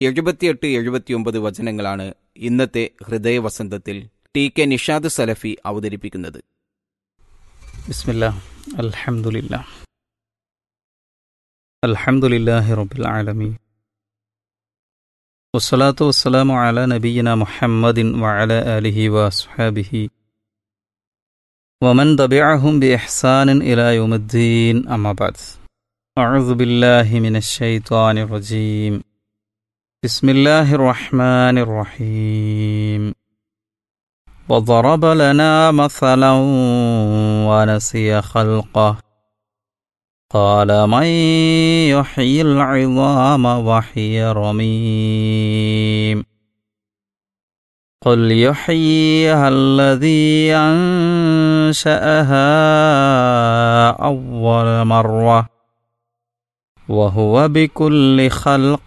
എഴുപത്തിയെട്ട് എഴുപത്തിയൊമ്പത് വചനങ്ങളാണ് ഇന്നത്തെ ഹൃദയവസന്തത്തിൽ ടി കെ നിഷാദ് സലഫി അവതരിപ്പിക്കുന്നത് ബിസ്മില്ല അൽഹംദുലില്ല അൽഹംദുലില്ലാഹി റബ്ബിൽ ആലമീൻ വസ്സലാത്തു വസ്സലാമു അലാ നബിയിന മുഹമ്മദിൻ വഅല ആലിഹി വഅസ്ഹാബിഹി ومن تبعهم بإحسان إلى يوم الدين أما بعد أعوذ بالله من الشيطان الرجيم بسم الله الرحمن الرحيم وضرب لنا مثلا ونسي خلقه قال من يحيي العظام وهي رميم قل يحييها الذي أنشأها أول مرة وهو بكل خلق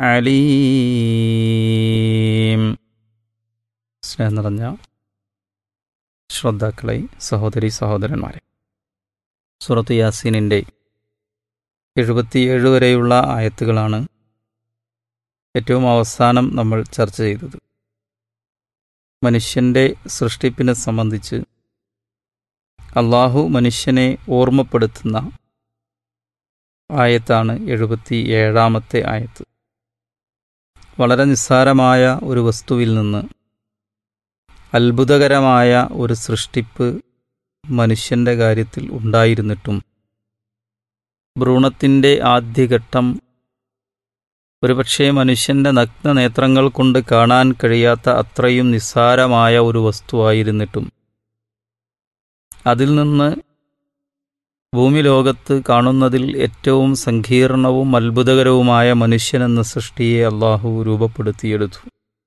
عليم സ്നേഹം നിറഞ്ഞ ശ്രദ്ധാക്കളെ സഹോദരി സഹോദരന്മാരെ സുറത്ത് യാസീനിൻ്റെ എഴുപത്തിയേഴ് വരെയുള്ള ആയത്തുകളാണ് ഏറ്റവും അവസാനം നമ്മൾ ചർച്ച ചെയ്തത് മനുഷ്യൻ്റെ സൃഷ്ടിപ്പിനെ സംബന്ധിച്ച് അള്ളാഹു മനുഷ്യനെ ഓർമ്മപ്പെടുത്തുന്ന ആയത്താണ് എഴുപത്തി ഏഴാമത്തെ ആയത്ത് വളരെ നിസ്സാരമായ ഒരു വസ്തുവിൽ നിന്ന് അത്ഭുതകരമായ ഒരു സൃഷ്ടിപ്പ് മനുഷ്യൻ്റെ കാര്യത്തിൽ ഉണ്ടായിരുന്നിട്ടും ഭ്രൂണത്തിൻ്റെ ആദ്യഘട്ടം ഒരുപക്ഷെ മനുഷ്യൻ്റെ നഗ്ന നേത്രങ്ങൾ കൊണ്ട് കാണാൻ കഴിയാത്ത അത്രയും നിസ്സാരമായ ഒരു വസ്തുവായിരുന്നിട്ടും അതിൽ നിന്ന് ഭൂമി ലോകത്ത് കാണുന്നതിൽ ഏറ്റവും സങ്കീർണവും അത്ഭുതകരവുമായ മനുഷ്യനെന്ന സൃഷ്ടിയെ അള്ളാഹു രൂപപ്പെടുത്തിയെടുത്തു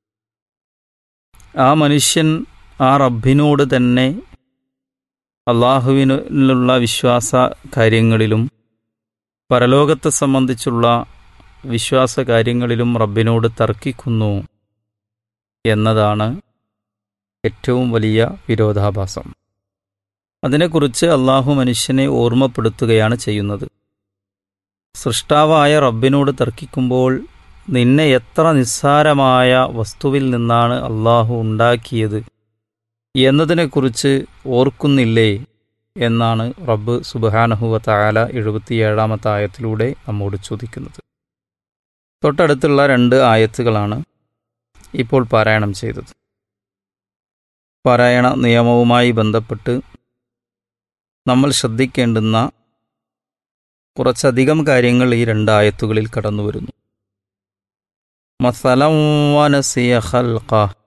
ആ മനുഷ്യൻ ആ റബ്ബിനോട് തന്നെ അള്ളാഹുവിനുള്ള വിശ്വാസ കാര്യങ്ങളിലും പരലോകത്തെ സംബന്ധിച്ചുള്ള വിശ്വാസ കാര്യങ്ങളിലും റബ്ബിനോട് തർക്കിക്കുന്നു എന്നതാണ് ഏറ്റവും വലിയ വിരോധാഭാസം അതിനെക്കുറിച്ച് അള്ളാഹു മനുഷ്യനെ ഓർമ്മപ്പെടുത്തുകയാണ് ചെയ്യുന്നത് സൃഷ്ടാവായ റബ്ബിനോട് തർക്കിക്കുമ്പോൾ നിന്നെ എത്ര നിസ്സാരമായ വസ്തുവിൽ നിന്നാണ് അള്ളാഹു ഉണ്ടാക്കിയത് എന്നതിനെക്കുറിച്ച് ഓർക്കുന്നില്ലേ എന്നാണ് റബ്ബ് സുബഹാനഹുവ തായാല എഴുപത്തിയേഴാമത്തെ ആയത്തിലൂടെ നമ്മോട് ചോദിക്കുന്നത് തൊട്ടടുത്തുള്ള രണ്ട് ആയത്തുകളാണ് ഇപ്പോൾ പാരായണം ചെയ്തത് പാരായണ നിയമവുമായി ബന്ധപ്പെട്ട് നമ്മൾ ശ്രദ്ധിക്കേണ്ടുന്ന കുറച്ചധികം കാര്യങ്ങൾ ഈ രണ്ട് ആയത്തുകളിൽ കടന്നു വരുന്നു മസലം വനസിയ ഖൽഖ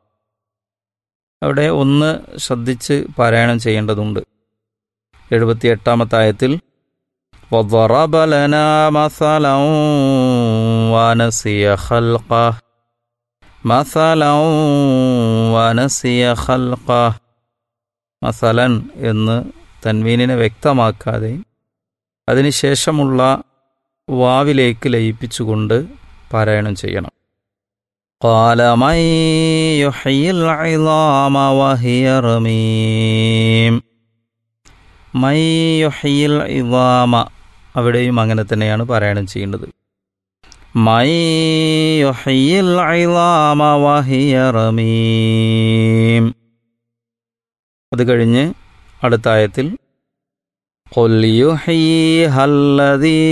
അവിടെ ഒന്ന് ശ്രദ്ധിച്ച് പാരായണം ചെയ്യേണ്ടതുണ്ട് എഴുപത്തിയെട്ടാമത്തെ ആയത്തിൽ وضرب لنا مثلا ونسي خلقه مثلا ونسي خلقه മസലൻ എന്ന് തൻവീനിനെ വ്യക്തമാക്കാതെ അതിനുശേഷമുള്ള വാവിലേക്ക് ലയിപ്പിച്ചുകൊണ്ട് പാരായണം ചെയ്യണം قال من يحيي العظام وهي رميم മൈ യുഹയിൽ ഇവാമ അവിടെയും അങ്ങനെ തന്നെയാണ് പാരായണം ചെയ്യേണ്ടത് മൈ യുഹയിൽ ഇവാമ വഹിയ റമീം അത് കഴിഞ്ഞ് അടുത്ത ആയത്തിൽ قل يحييها الذي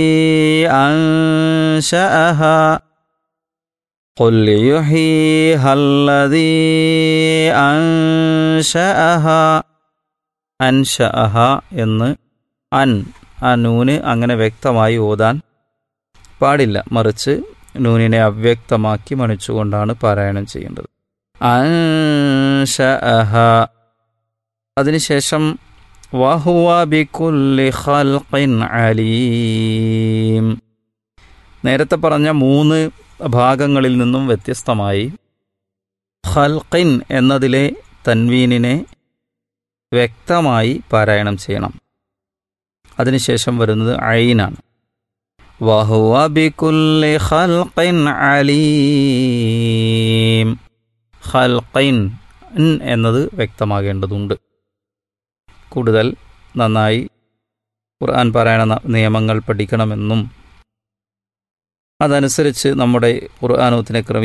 أنشأها قل يحييها الذي أنشأها അൻഷഅഹ എന്ന് അൻ ആ നൂന് അങ്ങനെ വ്യക്തമായി ഓതാൻ പാടില്ല മറിച്ച് നൂനിനെ അവ്യക്തമാക്കി മണിച്ചുകൊണ്ടാണ് പാരായണം ചെയ്യേണ്ടത് അൻഷഅഹ അതിനുശേഷം വഹുവ ബികുല്ലി ഖൽഖിൻ അലീം നേരത്തെ പറഞ്ഞ മൂന്ന് ഭാഗങ്ങളിൽ നിന്നും വ്യത്യസ്തമായി ഖൽഖിൻ എന്നതിലെ തൻവീനിനെ വ്യക്തമായി പാരായണം ചെയ്യണം അതിനുശേഷം വരുന്നത് ഐനാണ് വഹുവ ബികുല്ലി ഖൽഖിൻ അലീം ഖൽഖിൻ എന്നത് വ്യക്തമാകേണ്ടതുണ്ട് കൂടുതൽ നന്നായി ഖുർആൻ പാരായണ നിയമങ്ങൾ പഠിക്കണമെന്നും അതനുസരിച്ച് നമ്മുടെ ഖുർആാനോത്തിനെ ക്രമീ